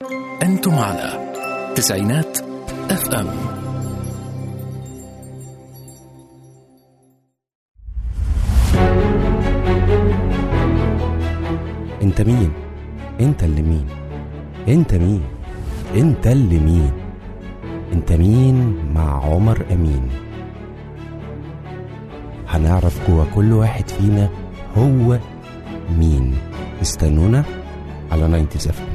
أنتم على تسعينات اف ام انت مين انت اللي مين انت مين انت اللي مين انت مين مع عمر امين هنعرف جوا كل واحد فينا هو مين استنونا على 97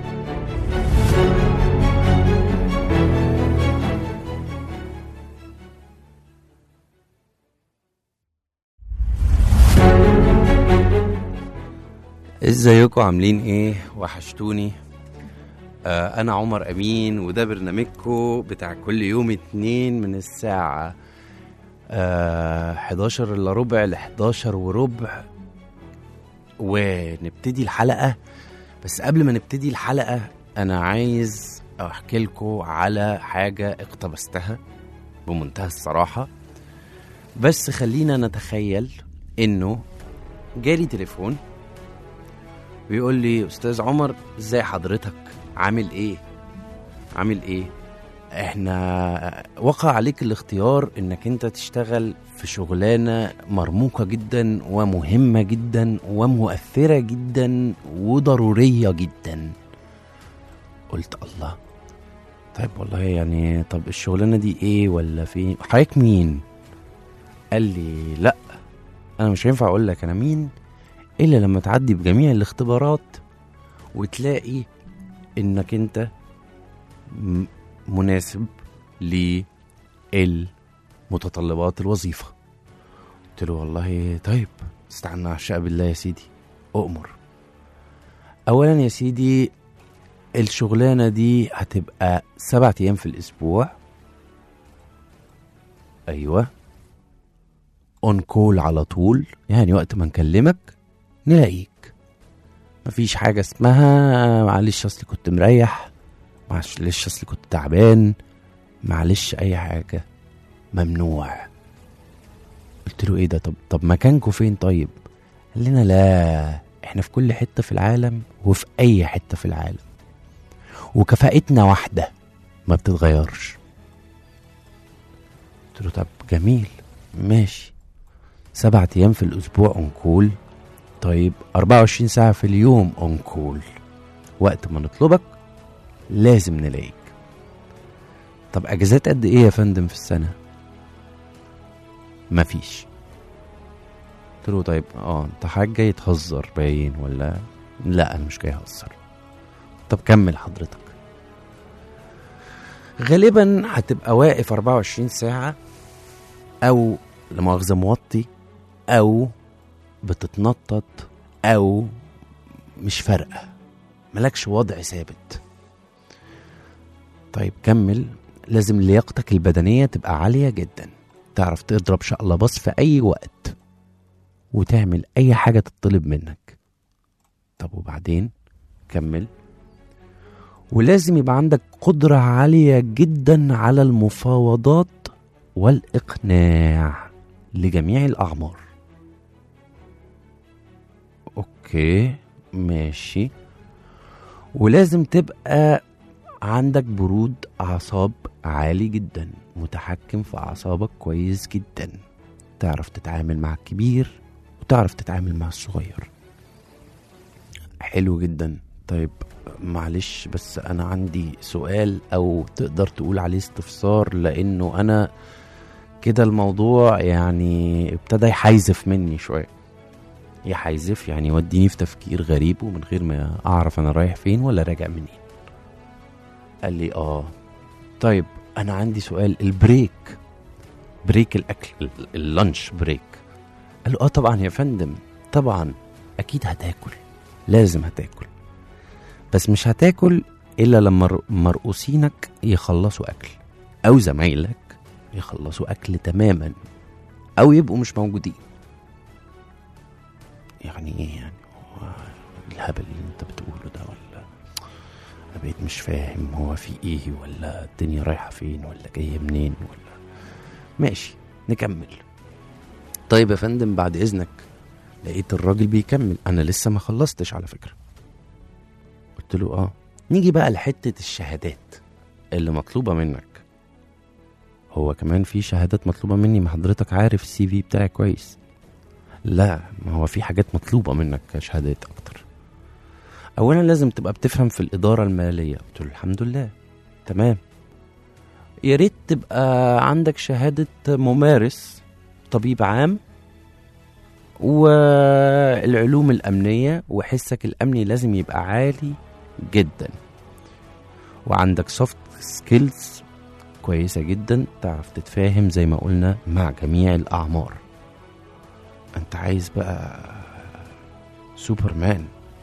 ازيكم عاملين ايه وحشتوني آه انا عمر امين وده برنامجكم بتاع كل يوم اتنين من الساعة آه 11 الا ربع ل 11 وربع ونبتدي الحلقة بس قبل ما نبتدي الحلقة انا عايز احكي لكم على حاجة اقتبستها بمنتهى الصراحة بس خلينا نتخيل انه جالي تليفون بيقول لي استاذ عمر ازاي حضرتك عامل ايه عامل ايه احنا وقع عليك الاختيار انك انت تشتغل في شغلانه مرموقه جدا ومهمه جدا ومؤثره جدا وضروريه جدا قلت الله طيب والله يعني طب الشغلانه دي ايه ولا في حضرتك مين قال لي لا انا مش هينفع اقول لك انا مين الا لما تعدي بجميع الاختبارات وتلاقي انك انت م- مناسب لمتطلبات الوظيفه قلت له والله طيب استعنا عشاء بالله يا سيدي اؤمر اولا يا سيدي الشغلانه دي هتبقى سبعة ايام في الاسبوع ايوه اون كول على طول يعني وقت ما نكلمك نلاقيك مفيش حاجة اسمها معلش اصلي كنت مريح معلش اصلي كنت تعبان معلش اي حاجة ممنوع قلت له ايه ده طب طب مكانكم فين طيب قال لنا لا احنا في كل حتة في العالم وفي اي حتة في العالم وكفاءتنا واحدة ما بتتغيرش قلت له طب جميل ماشي سبعة ايام في الاسبوع اونكول طيب 24 ساعة في اليوم اون كول وقت ما نطلبك لازم نلاقيك طب اجازات قد ايه يا فندم في السنة مفيش قلت له طيب اه انت حاجة جاي تهزر باين ولا لا انا مش جاي اهزر طب كمل حضرتك غالبا هتبقى واقف 24 ساعة او لمؤاخذة موطي او بتتنطط او مش فارقه ملكش وضع ثابت طيب كمل لازم لياقتك البدنيه تبقى عاليه جدا تعرف تضرب شقلباص في اي وقت وتعمل اي حاجه تطلب منك طب وبعدين كمل ولازم يبقى عندك قدره عاليه جدا على المفاوضات والاقناع لجميع الاعمار اوكي ماشي ولازم تبقى عندك برود اعصاب عالي جدا متحكم في اعصابك كويس جدا تعرف تتعامل مع الكبير وتعرف تتعامل مع الصغير حلو جدا طيب معلش بس انا عندي سؤال او تقدر تقول عليه استفسار لانه انا كده الموضوع يعني ابتدى يحيزف مني شويه يحيزف يعني يوديني في تفكير غريب ومن غير ما اعرف انا رايح فين ولا راجع منين قال لي اه طيب انا عندي سؤال البريك بريك الاكل ال- اللانش بريك قال له اه طبعا يا فندم طبعا اكيد هتاكل لازم هتاكل بس مش هتاكل الا لما ر- مرؤوسينك يخلصوا اكل او زمايلك يخلصوا اكل تماما او يبقوا مش موجودين يعني ايه يعني هو الهبل اللي انت بتقوله ده ولا انا بقيت مش فاهم هو في ايه ولا الدنيا رايحه فين ولا جايه منين ولا ماشي نكمل طيب يا فندم بعد اذنك لقيت الراجل بيكمل انا لسه ما خلصتش على فكره قلت له اه نيجي بقى لحتة الشهادات اللي مطلوبة منك هو كمان في شهادات مطلوبة مني ما حضرتك عارف السي في بتاعي كويس لا ما هو في حاجات مطلوبة منك كشهادات أكتر أولا لازم تبقى بتفهم في الإدارة المالية قلت له الحمد لله تمام يا ريت تبقى عندك شهادة ممارس طبيب عام والعلوم الأمنية وحسك الأمني لازم يبقى عالي جدا وعندك سوفت سكيلز كويسة جدا تعرف تتفاهم زي ما قلنا مع جميع الأعمار أنت عايز بقى سوبرمان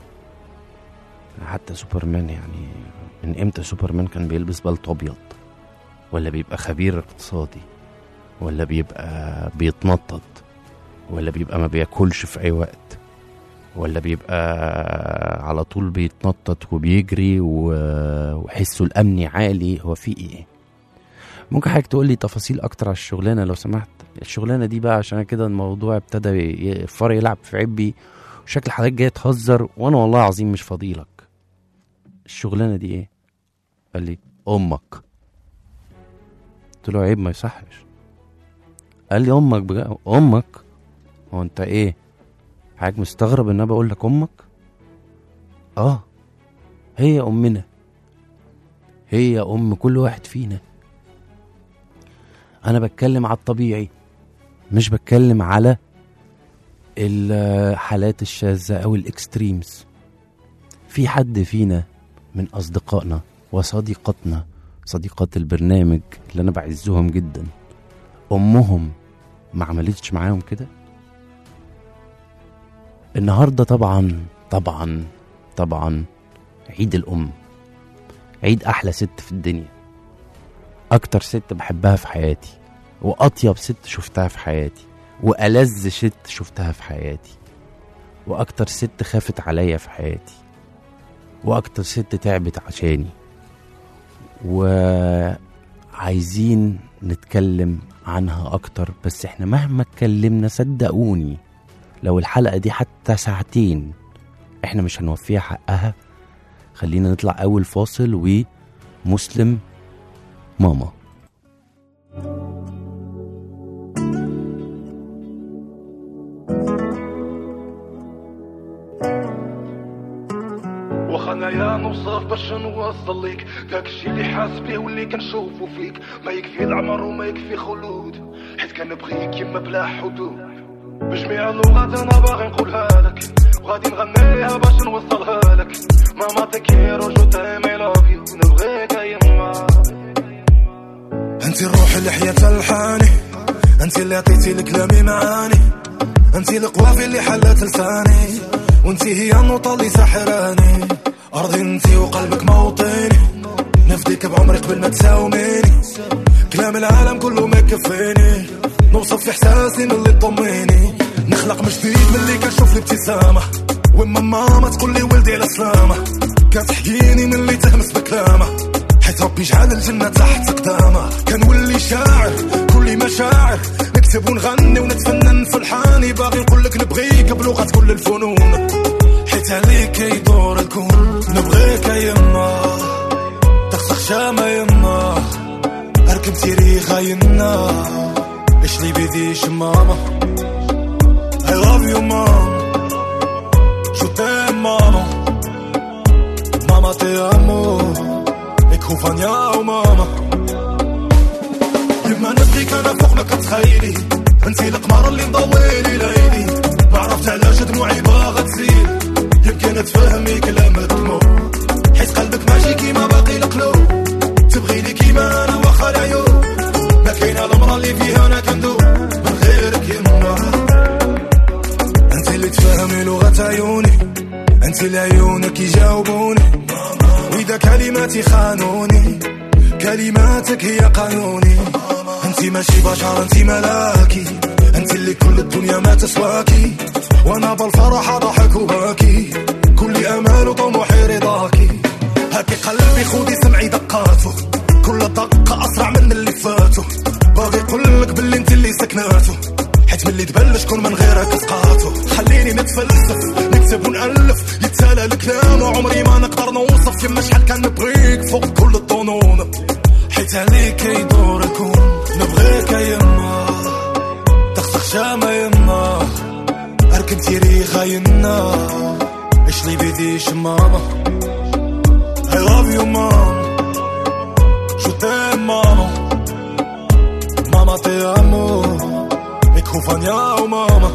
حتى سوبرمان يعني من امتى سوبرمان كان بيلبس بلطو ابيض ولا بيبقى خبير اقتصادي ولا بيبقى بيتنطط ولا بيبقى ما بياكلش في اي وقت ولا بيبقى على طول بيتنطط وبيجري و- وحسه الامني عالي هو في ايه ممكن حضرتك تقول لي تفاصيل اكتر على الشغلانه لو سمحت الشغلانه دي بقى عشان كده الموضوع ابتدى ي- الفار يلعب في عبي وشكل حضرتك جاي تهزر وانا والله العظيم مش فاضيلك الشغلانه دي ايه قال لي امك قلت له عيب ما يصحش قال لي امك بجا امك هو انت ايه حضرتك مستغرب ان انا بقول لك امك اه هي امنا هي ام كل واحد فينا انا بتكلم على الطبيعي مش بتكلم على الحالات الشاذة او الاكستريمز في حد فينا من اصدقائنا وصديقاتنا صديقات البرنامج اللي انا بعزهم جدا امهم ما عملتش معاهم كده النهارده طبعا طبعا طبعا عيد الام عيد احلى ست في الدنيا اكتر ست بحبها في حياتي واطيب ست شفتها في حياتي والذ ست شفتها في حياتي واكتر ست خافت عليا في حياتي واكتر ست تعبت عشاني وعايزين نتكلم عنها اكتر بس احنا مهما اتكلمنا صدقوني لو الحلقة دي حتى ساعتين احنا مش هنوفيها حقها خلينا نطلع اول فاصل ومسلم ماما واخا انايا نوصف باش نوصل ليك داكشي اللي حاس بيه واللي كنشوفو فيك ما يكفي العمر وما يكفي خلود حيت كنبغيك يما بلا حدود بجميع اللغات انا باغي نقولها لك وغادي نغنيها باش نوصلها لك ماما تكيرو جو تايمي لاف يو نبغيك يما انت الروح اللي حيات الحاني انت اللي عطيتي لكلامي معاني انت القوافي اللي حلت لساني وانت هي النوطة اللي سحراني ارضي انت وقلبك موطني نفديك بعمري قبل ما تساوميني كلام العالم كله ما يكفيني نوصف في احساسي من اللي طميني نخلق من جديد من اللي كنشوف الابتسامة وما ماما تقول لي ولدي على سلامة كتحكيني من اللي تهمس بكلامه حيت ربي جعل الجنة تحت قدامه كنولي شاعر كل مشاعر نكتب ونغني ونتفنن في الحاني باغي نقول لك نبغيك بلغة كل الفنون حيت عليك يدور الكون نبغيك يما تخسخ شامة يما اركب تاريخ يما ايش لي بيديش ماما I love you mom شو تايم ماما ماما تي امو Ik hoef van jou mama لما نبغيك انا فوق ما كتخيلي انتي القمر اللي مضويلي ليلي ما عرفت علاش دموعي باغا تزيد يمكن تفهمي كلام الدموع حيت قلبك ماشي كيما باقي القلوب تبغي لي كيما انا واخا العيوب ما كاينه المرا اللي فيها انا كندوب من غيرك يما انت اللي تفهمي لغة عيوني انت اللي عيونك يجاوبوني واذا كلماتي خانوني كلماتك هي قانوني انت ماشي بشر انت ملاكي انت اللي كل الدنيا ما تسواكي وانا بالفرح ضحك وباكي كل امال وطموحي رضاكي هاكي قلبي خودي سمعي دقاته كل دقة اسرع من اللي فاتو باغي يقولك باللي انت اللي سكناته حيت ملي تبلش كون من غيرك سقاطو خليني نتفلسف نكتب ونألف يتسالى الكلام وعمري ما نقدر نوصف تعرف يما شحال كنبغيك فوق كل الظنون حيت عليك يدور الكون نبغيك يما تخسخ شامة يما اركب تيري غاينا اش لي بيديش ماما I love you mom Je t'aime maman Mama te amo ميكروفونيا وماما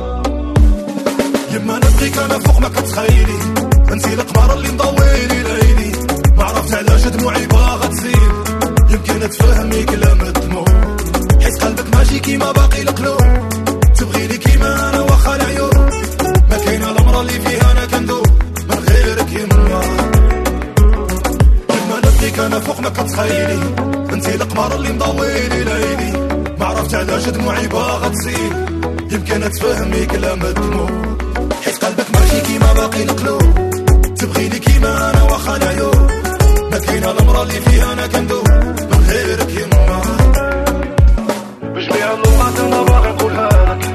يما نبغيك انا فوق ما كتخيلي انتي القمر اللي مضويلي ليلي ما عرفت علاش دموعي باغا تزيد يمكن تفهمي كلام الدموع حيت قلبك ماشي كيما باقي القلوب تبغيني كيما انا واخا العيون ما كاينه الامر اللي فيها انا كندوب من غيرك يما يما نبغيك انا فوق ما كتخيلي انتي القمر اللي مضويلي ليلي ما عرفت علاش دموعي باغا تزيد يمكن تفهمي كلام الدموع حيت قلبك ماشي كيما باقي القلوب تبغيني كيما انا واخا العيون ما كاينه الامر اللي فيها انا كندوب من غيرك يما بجميع اللغات انا باغي نقولها لك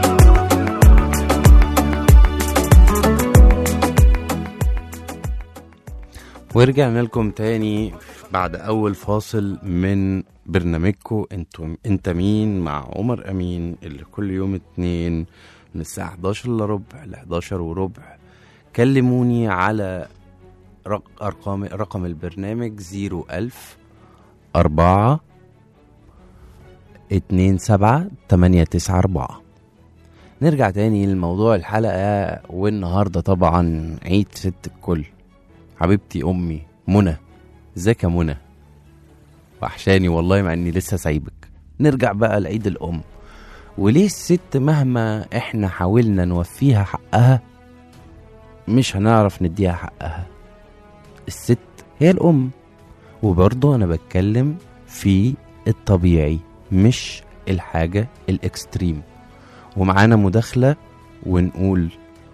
ورجعنا لكم تاني بعد أول فاصل من برنامجكم انتم انت مين مع عمر أمين اللي كل يوم اتنين من الساعة 11 إلا ربع ل 11 وربع كلموني على رق- أرقام رقم البرنامج 01000 4 2 7 8 9 4 نرجع تاني لموضوع الحلقة والنهاردة طبعا عيد ست الكل حبيبتي امي منى ازيك يا منى وحشاني والله مع اني لسه سايبك نرجع بقى لعيد الام وليه الست مهما احنا حاولنا نوفيها حقها مش هنعرف نديها حقها الست هي الام وبرضه انا بتكلم في الطبيعي مش الحاجة الاكستريم ومعانا مداخلة ونقول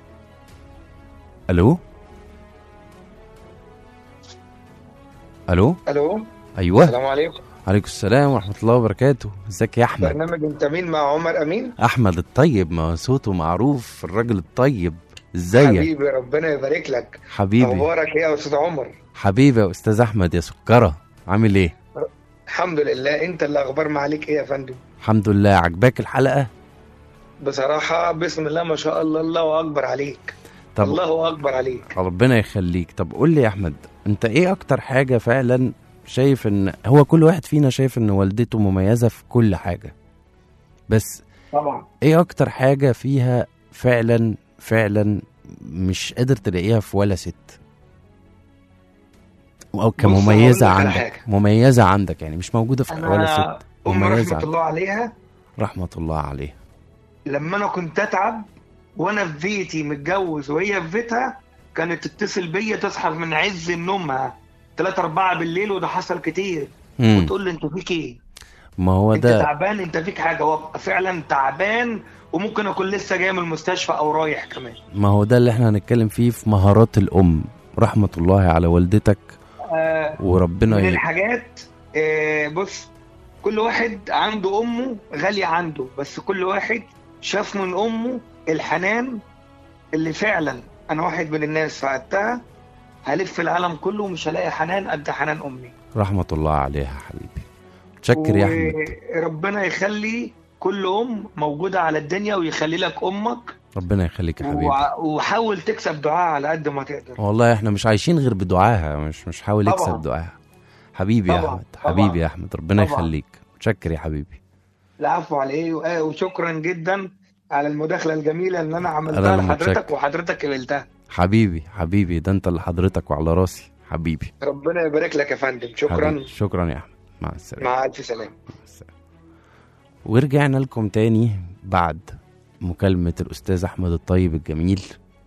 الو الو الو ايوه السلام عليكم عليكم السلام ورحمه الله وبركاته ازيك يا احمد برنامج انت مين مع عمر امين احمد الطيب ما صوته معروف الراجل الطيب ازيك حبيبي ربنا يبارك لك حبيبي اخبارك ايه يا استاذ عمر حبيبي يا استاذ احمد يا سكره عامل ايه الحمد لله انت اللي اخبار معاليك ايه يا فندم الحمد لله عجباك الحلقه بصراحه بسم الله ما شاء الله الله اكبر عليك طب الله اكبر عليك ربنا يخليك طب قول لي يا احمد انت ايه اكتر حاجه فعلا شايف ان هو كل واحد فينا شايف ان والدته مميزه في كل حاجه بس طبعا ايه اكتر حاجة فيها فعلا فعلا مش قادر تلاقيها في ولا ست او كمميزة هقول لك على عندك حاجة. مميزة عندك يعني مش موجودة في ولا انا ست ام مميزة رحمه عندك. الله عليها رحمة الله عليه لما انا كنت اتعب وانا في بيتي متجوز وهي في بيتها كانت تتصل بيا تصحى من عز نومها 3 4 بالليل وده حصل كتير مم. وتقول لي انت فيك ايه؟ ما هو انت ده تعبان انت فيك حاجه هو فعلا تعبان وممكن اكون لسه جاي من المستشفى او رايح كمان ما هو ده اللي احنا هنتكلم فيه في مهارات الام رحمة الله على والدتك آه وربنا من ي... الحاجات آه بص كل واحد عنده امه غاليه عنده بس كل واحد شاف من امه الحنان اللي فعلا انا واحد من الناس فقدتها هلف العالم كله ومش هلاقي حنان قد حنان امي رحمة الله عليها يا حبيبي شكر يا احمد وربنا يخلي كل ام موجوده على الدنيا ويخلي لك امك ربنا يخليك يا حبيبي وع- وحاول تكسب دعاء على قد ما تقدر والله احنا مش عايشين غير بدعاها مش مش حاول طبعا. يكسب دعاها حبيبي يا طبعا. احمد طبعا. حبيبي يا احمد ربنا طبعا. يخليك متشكر يا حبيبي العفو على ايه وآه وشكرا جدا على المداخله الجميله اللي انا أنا عملتها اللي لحضرتك متشكر. وحضرتك قبلتها حبيبي حبيبي ده انت اللي حضرتك وعلى راسي حبيبي ربنا يبارك لك يا فندم شكرا حبيبي. شكرا يا احمد مع السلامه مع الف سلامه ورجعنا لكم تاني بعد مكالمة الأستاذ أحمد الطيب الجميل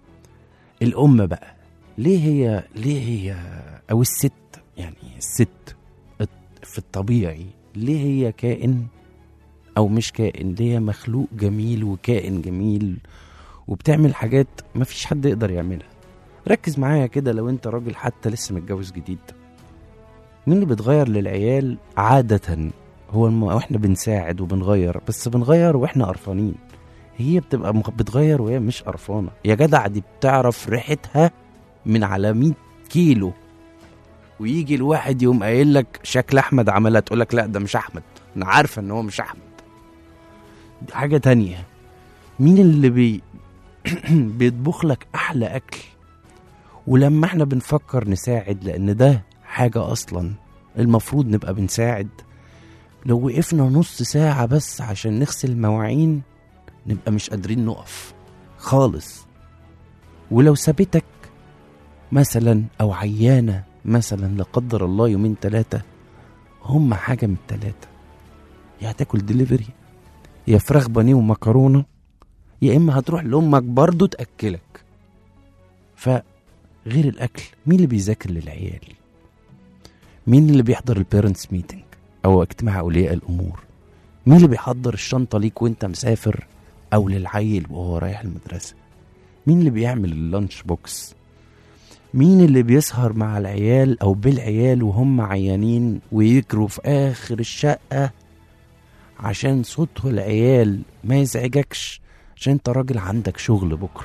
الأم بقى ليه هي ليه هي أو الست يعني الست في الطبيعي ليه هي كائن أو مش كائن ليه هي مخلوق جميل وكائن جميل وبتعمل حاجات مفيش حد يقدر يعملها ركز معايا كده لو انت راجل حتى لسه متجوز جديد مين اللي بيتغير للعيال عادة هو الم... واحنا بنساعد وبنغير بس بنغير واحنا قرفانين هي بتبقى مخ- بتغير وهي مش قرفانه يا جدع دي بتعرف ريحتها من على 100 كيلو ويجي الواحد يقوم قايل لك شكل احمد عملها تقول لك لا ده مش احمد انا عارفه ان هو مش احمد دي حاجه تانية مين اللي بي بيطبخ لك احلى اكل ولما احنا بنفكر نساعد لان ده حاجه اصلا المفروض نبقى بنساعد لو وقفنا نص ساعه بس عشان نغسل مواعين نبقى مش قادرين نقف خالص ولو سابتك مثلا او عيانه مثلا لا قدر الله يومين ثلاثه هم حاجه من الثلاثه يا هتاكل دليفري يا فراخ بانيه ومكرونه يا اما هتروح لامك برضه تاكلك فغير الاكل مين اللي بيذاكر للعيال مين اللي بيحضر البيرنتس ميتنج او اجتماع اولياء الامور مين اللي بيحضر الشنطه ليك وانت مسافر او للعيل وهو رايح المدرسه مين اللي بيعمل اللانش بوكس مين اللي بيسهر مع العيال او بالعيال وهم عيانين ويجروا في اخر الشقه عشان صوت العيال ما يزعجكش عشان انت راجل عندك شغل بكره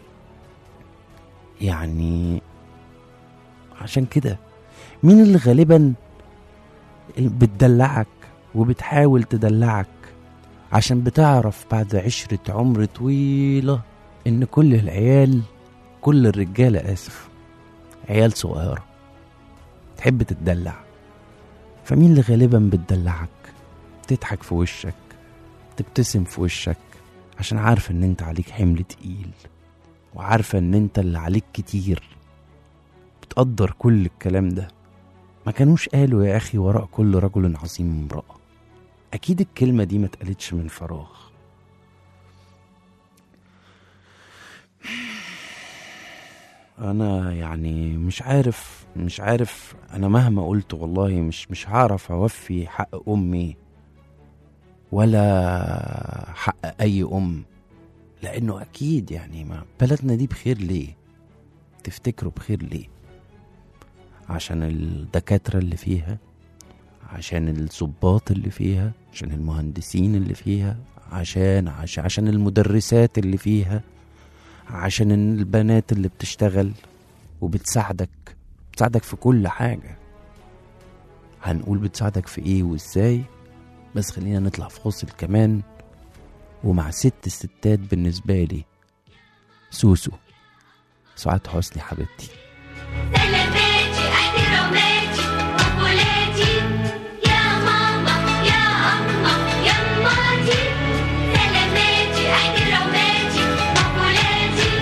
يعني عشان كده مين اللي غالبا بتدلعك وبتحاول تدلعك عشان بتعرف بعد عشرة عمر طويلة إن كل العيال كل الرجالة آسف عيال صغيرة تحب تتدلع فمين اللي غالبا بتدلعك تضحك في وشك تبتسم في وشك عشان عارفة إن أنت عليك حمل تقيل وعارفة إن أنت اللي عليك كتير بتقدر كل الكلام ده ما كانوش قالوا يا أخي وراء كل رجل عظيم امرأة أكيد الكلمة دي ما اتقالتش من فراغ أنا يعني مش عارف مش عارف أنا مهما قلت والله مش مش هعرف أوفي حق أمي ولا حق أي أم لأنه أكيد يعني ما بلدنا دي بخير ليه تفتكروا بخير ليه عشان الدكاترة اللي فيها عشان الضباط اللي فيها عشان المهندسين اللي فيها عشان عشان, عشان المدرسات اللي فيها عشان البنات اللي بتشتغل وبتساعدك بتساعدك في كل حاجة هنقول بتساعدك في ايه وازاي بس خلينا نطلع في فاصل كمان ومع ست الستات بالنسبة لي سوسو سعاد حسني حبيبتي سلاماتي احتراماتي مقولاتي يا ماما يا أما يا أماتي سلاماتي احتراماتي مقولاتي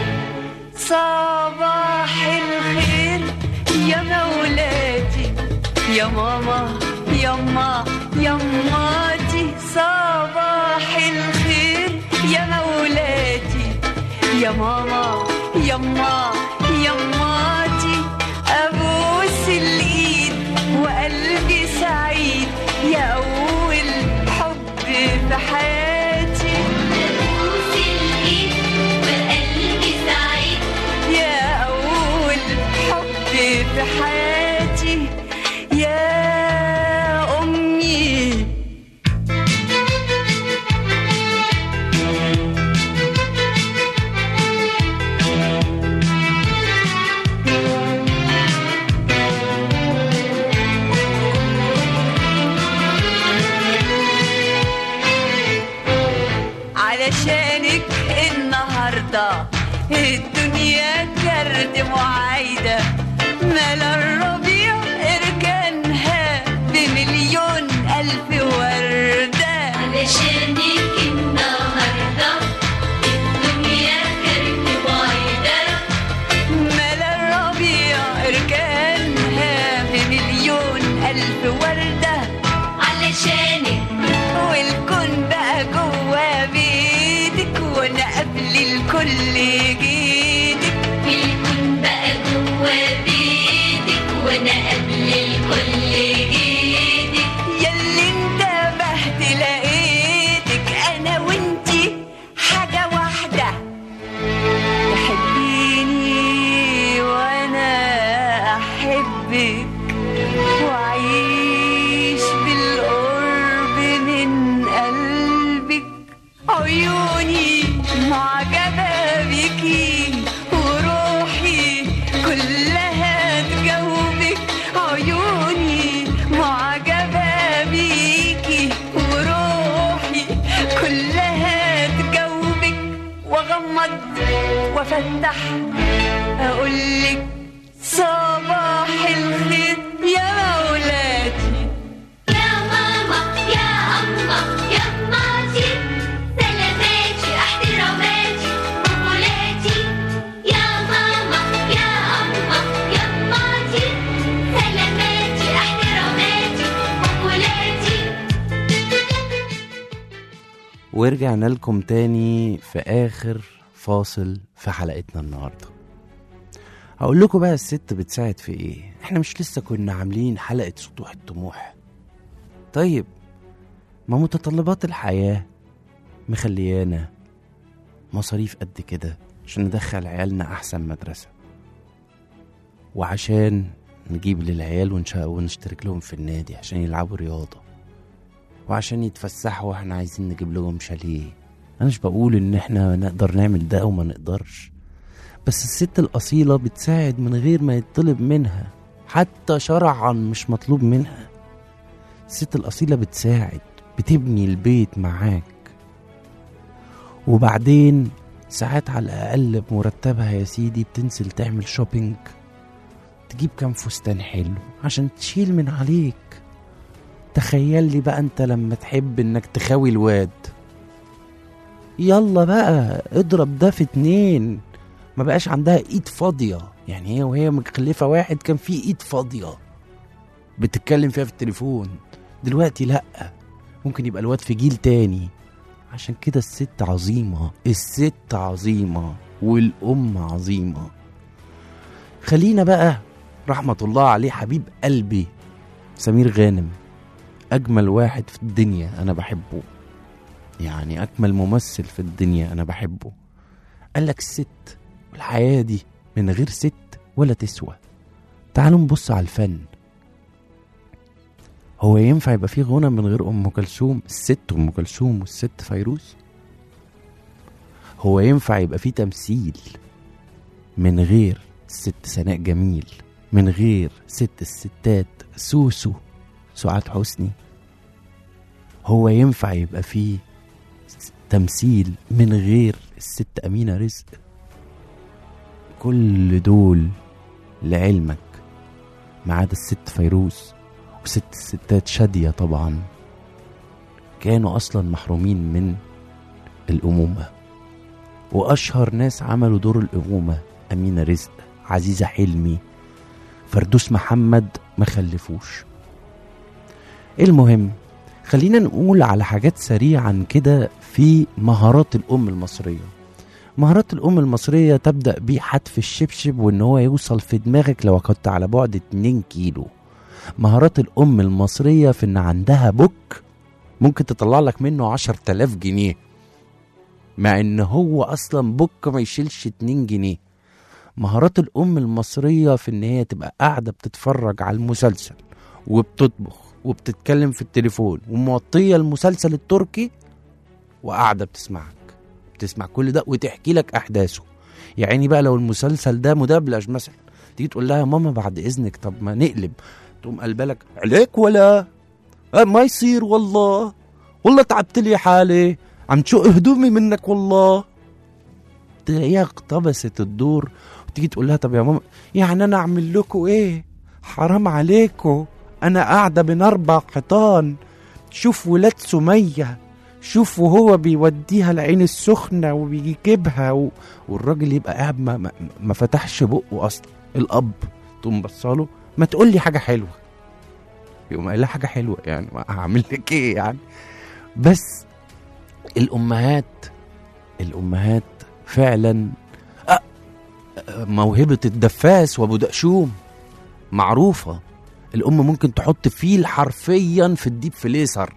صباح الخير يا مولاتي يا ماما يما يماتي صباح الخير يا مولاتي يا ماما يما يماتي ابوس الايد وقلبي سعيد يا اول حب في حياتي بوس الإيد وقلبي سعيد يا أول حب في حياتي يا أمي علشانك النهارده الدنيا كرد معايدة مال الربيع اركانها بمليون ألف وردة علشانك النهاردة الدنيا كانت بعيدة مال الربيع اركانها بمليون ألف وردة علشانك والكون بقى جوا بيتك وانا قبل الكل جيتك الكون بقى جوا بيتك وانا قبل الكل جيتك ياللي انتبهت لقيتك انا وانتي حاجة واحدة تحبيني وانا احبك واعيش بالقرب من قلبك عيوني معجبة بيكي وروحي كلها تجاوبك افتح اقولك صباح الخير يا مولاتي يا ماما يا أما يا أماتي سلاماتي احتراماتي قبولاتي يا ماما يا أما يا أماتي سلاماتي احتراماتي قبولاتي ورجعنا لكم تاني في آخر فاصل في حلقتنا النهاردة هقول لكم بقى الست بتساعد في ايه احنا مش لسه كنا عاملين حلقة سطوح الطموح طيب ما متطلبات الحياة مخليانا مصاريف قد كده عشان ندخل عيالنا أحسن مدرسة وعشان نجيب للعيال ونش- ونشترك لهم في النادي عشان يلعبوا رياضة وعشان يتفسحوا واحنا عايزين نجيب لهم شاليه انا مش بقول ان احنا نقدر نعمل ده او ما نقدرش بس الست الاصيله بتساعد من غير ما يطلب منها حتى شرعا مش مطلوب منها الست الاصيله بتساعد بتبني البيت معاك وبعدين ساعات على الاقل بمرتبها يا سيدي بتنزل تعمل شوبينج تجيب كام فستان حلو عشان تشيل من عليك تخيل لي بقى انت لما تحب انك تخاوي الواد يلا بقى اضرب ده في اتنين ما بقاش عندها ايد فاضية يعني هي وهي مخلفة واحد كان في ايد فاضية بتتكلم فيها في التليفون دلوقتي لأ ممكن يبقى الواد في جيل تاني عشان كده الست عظيمة الست عظيمة والأم عظيمة خلينا بقى رحمة الله عليه حبيب قلبي سمير غانم أجمل واحد في الدنيا أنا بحبه يعني أجمل ممثل في الدنيا أنا بحبه قال لك الست والحياة دي من غير ست ولا تسوى تعالوا نبص على الفن هو ينفع يبقى فيه غنى من غير أم كلثوم الست أم كلثوم والست فيروز هو ينفع يبقى فيه تمثيل من غير الست سناء جميل من غير ست الستات سوسو سعاد حسني هو ينفع يبقى فيه س- تمثيل من غير الست أمينة رزق كل دول لعلمك ما عدا الست فيروز وست الستات شادية طبعا كانوا أصلا محرومين من الأمومة وأشهر ناس عملوا دور الأمومة أمينة رزق عزيزة حلمي فردوس محمد ما خلفوش المهم خلينا نقول على حاجات سريعا كده في مهارات الأم المصرية مهارات الأم المصرية تبدأ بحتف الشبشب وإن هو يوصل في دماغك لو كنت على بعد 2 كيلو مهارات الأم المصرية في إن عندها بوك ممكن تطلع لك منه 10000 جنيه مع إن هو أصلا بوك ما يشيلش 2 جنيه مهارات الأم المصرية في إن هي تبقى قاعدة بتتفرج على المسلسل وبتطبخ وبتتكلم في التليفون وموطية المسلسل التركي وقاعدة بتسمعك بتسمع كل ده وتحكي لك أحداثه يعني بقى لو المسلسل ده مدبلج مثلا تيجي تقول لها يا ماما بعد إذنك طب ما نقلب تقوم قلبها لك عليك ولا آه، ما يصير والله والله تعبت لي حالي عم تشق هدومي منك والله تلاقيها اقتبست الدور وتيجي تقول لها طب يا ماما يعني انا اعمل لكم ايه حرام عليكم انا قاعده بين اربع حيطان شوف ولاد سميه شوف وهو بيوديها العين السخنه وبيجيبها و... والراجل يبقى قاعد ما, ما, ما فتحش بقه اصلا الاب تقوم بصاله ما تقول لي حاجه حلوه يقوم قايل لها حاجه حلوه يعني ما هعمل لك ايه يعني بس الامهات الامهات فعلا أ- أ- موهبه الدفاس وابو دقشوم معروفه الام ممكن تحط فيل حرفيا في الديب فليسر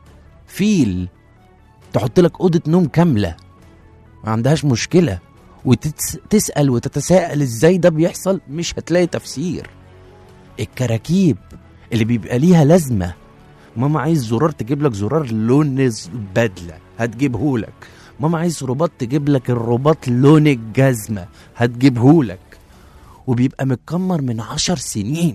فيل تحط لك اوضه نوم كامله ما عندهاش مشكله وتسال وتتساءل ازاي ده بيحصل مش هتلاقي تفسير الكراكيب اللي بيبقى ليها لازمه ماما عايز زرار تجيب لك زرار لون البدله هتجيبهولك ماما عايز رباط تجيب لك الرباط لون الجزمه هتجيبهولك وبيبقى متكمر من عشر سنين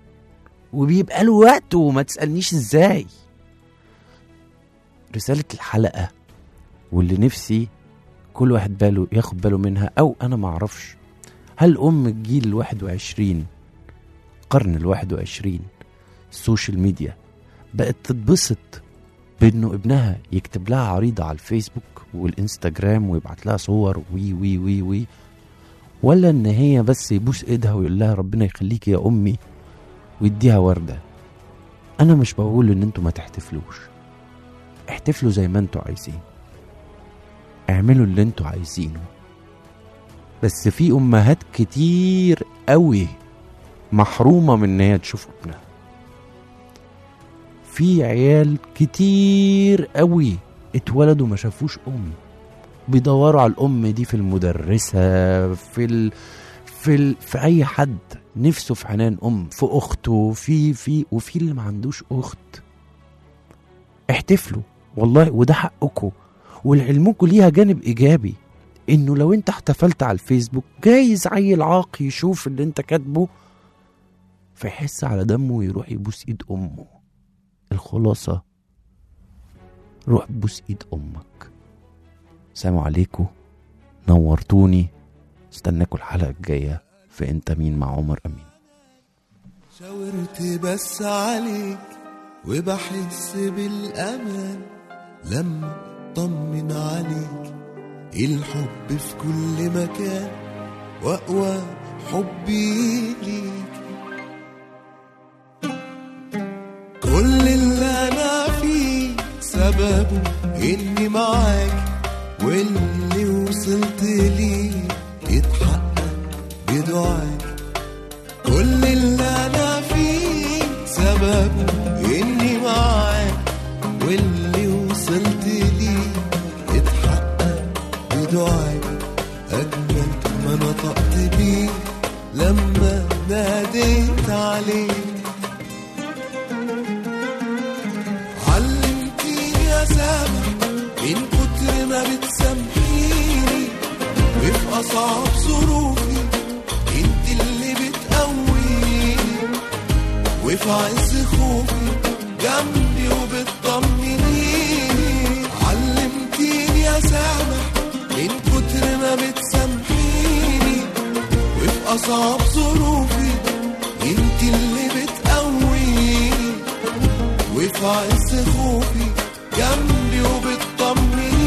وبيبقى له وقت وما تسألنيش ازاي رسالة الحلقة واللي نفسي كل واحد باله ياخد باله منها او انا ما اعرفش هل ام الجيل الواحد وعشرين قرن الواحد وعشرين السوشيال ميديا بقت تتبسط بانه ابنها يكتب لها عريضة على الفيسبوك والانستجرام ويبعت لها صور وي وي وي وي ولا ان هي بس يبوس ايدها ويقول لها ربنا يخليكي يا امي ويديها وردة انا مش بقول ان انتوا ما تحتفلوش احتفلوا زي ما انتوا عايزين اعملوا اللي انتوا عايزينه بس في امهات كتير قوي محرومه من ان هي تشوف ابنها في عيال كتير قوي اتولدوا ما شافوش ام بيدوروا على الام دي في المدرسه في ال... في ال... في اي حد نفسه في حنان ام في اخته في في وفي اللي ما عندوش اخت احتفلوا والله وده حقكم ولعلمكم ليها جانب ايجابي انه لو انت احتفلت على الفيسبوك جايز عيل عاق يشوف اللي انت كاتبه فيحس على دمه ويروح يبوس ايد امه الخلاصه روح بوس ايد امك سلام عليكم نورتوني استناكوا الحلقه الجايه في انت مين مع عمر امين شاورت بس عليك وبحس بالأمان لما طمن عليك الحب في كل مكان وأقوى حبي ليك كل اللي أنا فيه سببه إني معاك واللي وصلت ليه يتحقق بدعاك كل اللي انا فيه سببه اني معاك واللي وصلت ليه اتحقق بدعاك اجمل ما نطقت بيه لما ناديت عليك علمتيني يا سامح من كتر ما بتسامحيني وفي اصعب ظروفي انت اللي بتقويني وفي عز خوفي جنبي وبتطمنيني علمتيني يا سامح من كتر ما بتسامحيني وفي اصعب ظروفي انت اللي بتقويني وفي عز خوفي جنبي وبتطمنيني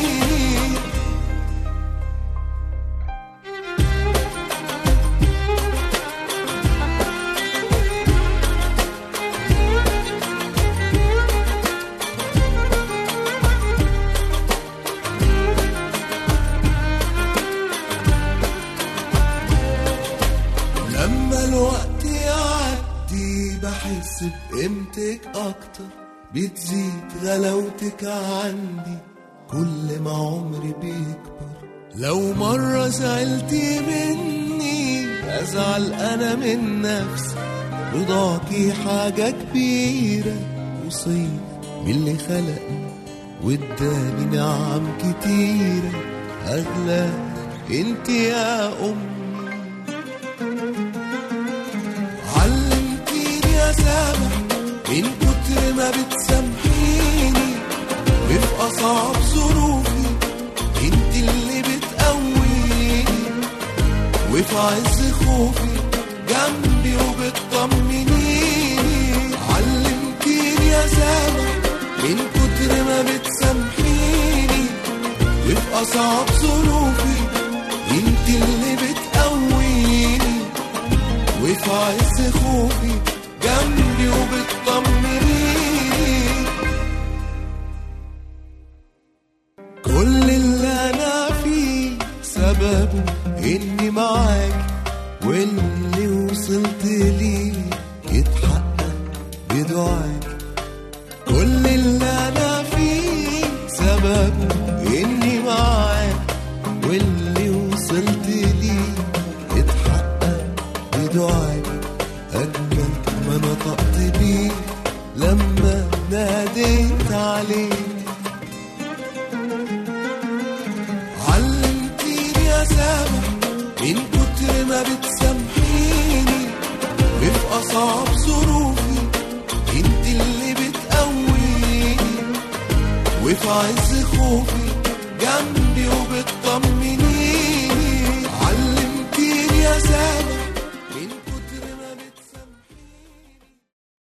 لما الوقت يعدي بحس بقيمتك اكتر بتزيد غلاوتك عندي كل ما عمري بيكبر لو مرة زعلتي مني أزعل أنا من نفسي رضاكي حاجة كبيرة وصيف من اللي خلقني واداني نعم كتيرة أغلى انت يا أمي علمتيني يا سامح من كتر ما بتسامحيني وفي أصعب ظروفي انت اللي بتقويني وفي عز خوفي جنبي وبتطمنيني علمتيني يا سامح من كتر ما بتسامحيني وفي أصعب ظروفي انت اللي بتقويني وفي عز خوفي جنبي وبتطمنيني كل اللي انا فيه سببه اني معاك واللي وصلت ليه يتحقق بدعاك كل اللي انا فيه سببه اني معاك واللي وصلت ليه يتحقق بدعاك اجمل ما نطقت بيه لما ناديت عليك علمتيني يا سامح من كتر ما بتسامحيني وفي أصعب ظروفي انت اللي بتقويني وفي عز خوفي جنبي